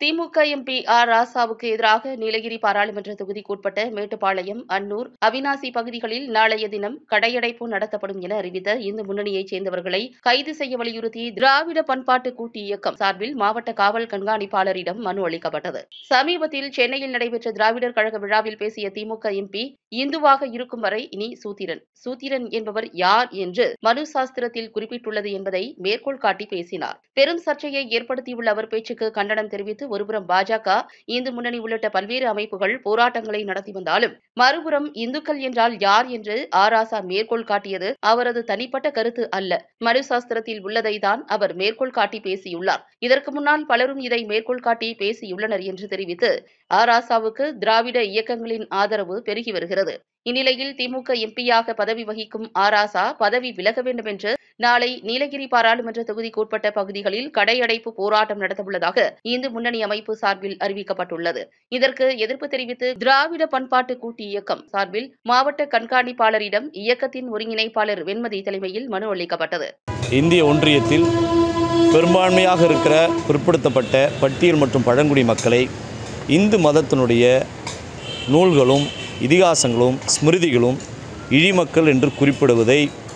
திமுக MP R ராசாவுக்கு எதிராக நீலகிரி பாராளுமன்ற தொகுதிக்குட்பட்ட மேட்டுப்பாளையம் அன்னூர் அவினாசி பகுதிகளில் நாளைய தினம் கடையடைப்பு நடத்தப்படும் என அறிவித்த இந்து முன்னணியைச் சேர்ந்தவர்களை கைது செய்ய வலியுறுத்தி திராவிட பண்பாட்டு கூட்டு இயக்கம் சார்பில் மாவட்ட காவல் கண்காணிப்பாளரிடம் மனு அளிக்கப்பட்டது சமீபத்தில் சென்னையில் நடைபெற்ற திராவிடர் கழக விழாவில் பேசிய திமுக எம்பி இந்துவாக இருக்கும் வரை இனி சூத்திரன் சூத்திரன் என்பவர் யார் என்று மனு சாஸ்திரத்தில் குறிப்பிட்டுள்ளது என்பதை மேற்கோள் காட்டி பேசினார் பெரும் சர்ச்சையை ஏற்படுத்தியுள்ள அவர் பேச்சுக்கு கண்டனம் தெரிவித்து ஒருபுறம் பாஜக இந்து முன்னணி உள்ளிட்ட பல்வேறு அமைப்புகள் போராட்டங்களை நடத்தி வந்தாலும் மறுபுறம் இந்துக்கள் என்றால் யார் என்று ஆராசா மேற்கோள் காட்டியது அவரது தனிப்பட்ட கருத்து அல்ல மனு சாஸ்திரத்தில் உள்ளதை தான் அவர் மேற்கோள் காட்டி பேசியுள்ளார் இதற்கு முன்னால் பலரும் இதை மேற்கோள் காட்டி பேசியுள்ளனர் என்று தெரிவித்து ஆராசாவுக்கு திராவிட இயக்கங்களின் ஆதரவு பெருகி வருகிறது இந்நிலையில் திமுக எம்பியாக பதவி வகிக்கும் ஆராசா பதவி விலக வேண்டும் என்று நாளை நீலகிரி பாராளுமன்ற தொகுதிக்குட்பட்ட பகுதிகளில் கடையடைப்பு போராட்டம் நடத்தவுள்ளதாக இந்து முன்னணி அமைப்பு சார்பில் அறிவிக்கப்பட்டுள்ளது இதற்கு எதிர்ப்பு தெரிவித்து திராவிட பண்பாட்டு கூட்டு இயக்கம் சார்பில் மாவட்ட கண்காணிப்பாளரிடம் இயக்கத்தின் ஒருங்கிணைப்பாளர் வெண்மதி தலைமையில் மனு அளிக்கப்பட்டது இந்திய ஒன்றியத்தில் பெரும்பான்மையாக இருக்கிற பிற்படுத்தப்பட்ட பட்டியல் மற்றும் பழங்குடி மக்களை இந்து மதத்தினுடைய நூல்களும் இதிகாசங்களும் ஸ்மிருதிகளும் இழிமக்கள் என்று குறிப்பிடுவதை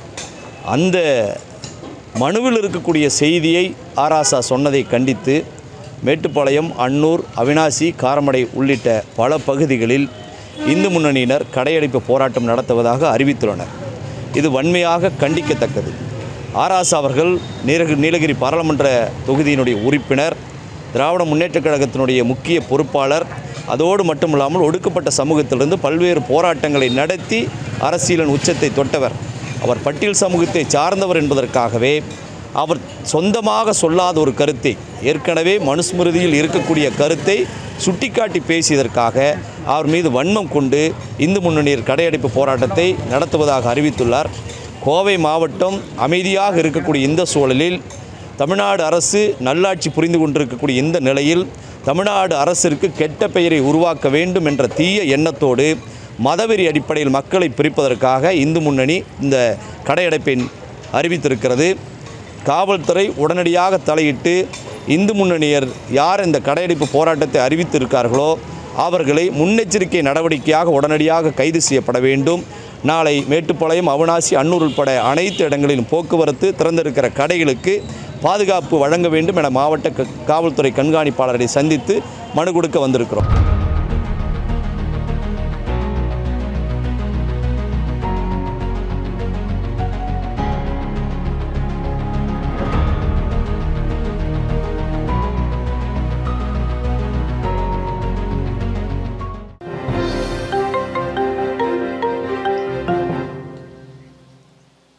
அந்த மனுவில் இருக்கக்கூடிய செய்தியை ஆராசா சொன்னதை கண்டித்து மேட்டுப்பாளையம் அன்னூர் அவினாசி காரமடை உள்ளிட்ட பல பகுதிகளில் இந்து முன்னணியினர் கடையடைப்பு போராட்டம் நடத்துவதாக அறிவித்துள்ளனர் இது வன்மையாக கண்டிக்கத்தக்கது ஆராசா அவர்கள் நீலகிரி நீலகிரி பாராளுமன்ற தொகுதியினுடைய உறுப்பினர் திராவிட முன்னேற்றக் கழகத்தினுடைய முக்கிய பொறுப்பாளர் அதோடு மட்டுமில்லாமல் ஒடுக்கப்பட்ட சமூகத்திலிருந்து பல்வேறு போராட்டங்களை நடத்தி அரசியலின் உச்சத்தை தொட்டவர் அவர் பட்டியல் சமூகத்தை சார்ந்தவர் என்பதற்காகவே அவர் சொந்தமாக சொல்லாத ஒரு கருத்தை ஏற்கனவே மனுஸ்மிருதியில் இருக்கக்கூடிய கருத்தை சுட்டிக்காட்டி பேசியதற்காக அவர் மீது வன்மம் கொண்டு இந்து முன்னணியர் கடையடைப்பு போராட்டத்தை நடத்துவதாக அறிவித்துள்ளார் கோவை மாவட்டம் அமைதியாக இருக்கக்கூடிய இந்த சூழலில் தமிழ்நாடு அரசு நல்லாட்சி புரிந்து கொண்டிருக்கக்கூடிய இந்த நிலையில் தமிழ்நாடு அரசிற்கு கெட்ட பெயரை உருவாக்க வேண்டும் என்ற தீய எண்ணத்தோடு மதவெறி அடிப்படையில் மக்களை பிரிப்பதற்காக இந்து முன்னணி இந்த கடையடைப்பை அறிவித்திருக்கிறது காவல்துறை உடனடியாக தலையிட்டு இந்து முன்னணியர் யார் இந்த கடையடைப்பு போராட்டத்தை அறிவித்திருக்கார்களோ அவர்களை முன்னெச்சரிக்கை நடவடிக்கையாக உடனடியாக கைது செய்யப்பட வேண்டும் நாளை மேட்டுப்பாளையம் அவினாசி அன்னூர் உட்பட அனைத்து இடங்களிலும் போக்குவரத்து திறந்திருக்கிற கடைகளுக்கு பாதுகாப்பு வழங்க வேண்டும் என மாவட்ட க- காவல்துறை கண்காணிப்பாளரை சந்தித்து மனு கொடுக்க வந்திருக்கிறோம்